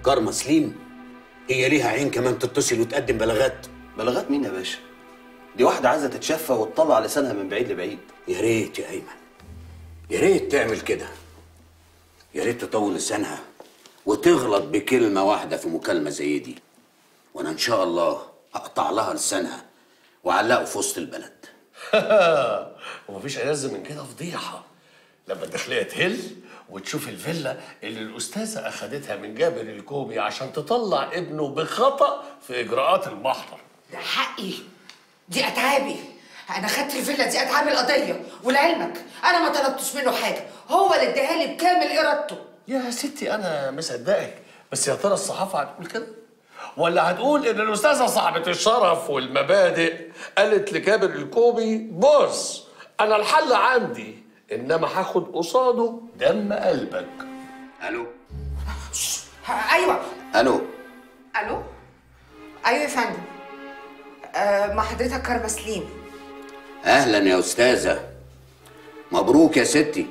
كارما سليم هي ليها عين كمان تتصل وتقدم بلاغات بلاغات مين يا باشا دي واحده عايزه تتشفى وتطلع لسانها من بعيد لبعيد يا ريت يا ايمن يا ريت تعمل كده يا ريت تطول لسانها وتغلط بكلمه واحده في مكالمه زي دي وانا ان شاء الله اقطع لها لسانها واعلقه في وسط البلد ومفيش ألذ من كده فضيحة لما الداخلية تهل وتشوف الفيلا اللي الأستاذة أخدتها من جابر الكومي عشان تطلع ابنه بخطأ في إجراءات المحضر ده حقي دي اتعابي انا خدت الفيلا دي اتعاب القضيه ولعلمك انا ما طلبتش منه حاجه هو اللي اداها لي بكامل ارادته يا ستي أنا مصدقك بس يا ترى الصحافة هتقول كده؟ ولا هتقول إن الأستاذة صاحبة الشرف والمبادئ قالت لجابر الكومي بص أنا الحل عندي إنما هاخد قصاده دم قلبك الو ايوه الو الو ايوه يا فندم آه مع حضرتك كارما سليم اهلا يا استاذه مبروك يا ستي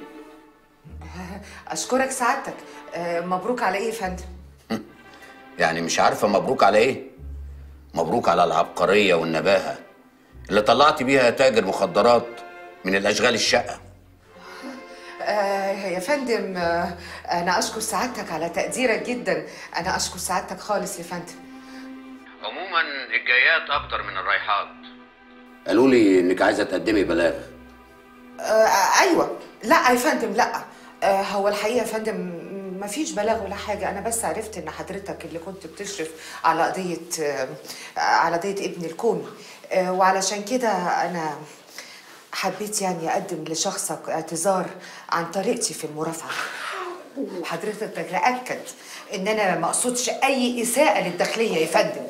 اشكرك سعادتك آه مبروك على ايه يا فندم يعني مش عارفه مبروك على ايه مبروك على العبقريه والنباهه اللي طلعت بيها تاجر مخدرات من الاشغال الشقه آه يا فندم آه انا اشكر سعادتك على تقديرك جدا انا اشكر سعادتك خالص يا فندم عموما الجايات اكتر من الرايحات قالوا لي انك عايزه تقدمي بلاغ آه ايوه لا يا فندم لا آه هو الحقيقه يا فندم مفيش بلاغ ولا حاجه انا بس عرفت ان حضرتك اللي كنت بتشرف على قضيه آه على قضيه ابن الكومي آه وعلشان كده انا حبيت يعني اقدم لشخصك اعتذار عن طريقتي في المرافعه وحضرتك تتاكد ان انا ما اقصدش اي اساءه للداخليه يا فندم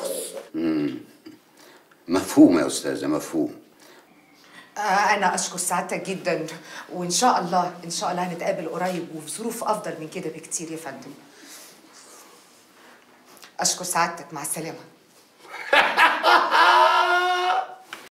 مفهوم يا استاذه مفهوم آه، أنا أشكر سعادتك جدا وإن شاء الله إن شاء الله هنتقابل قريب وفي ظروف أفضل من كده بكتير يا فندم. أشكر سعادتك مع السلامة.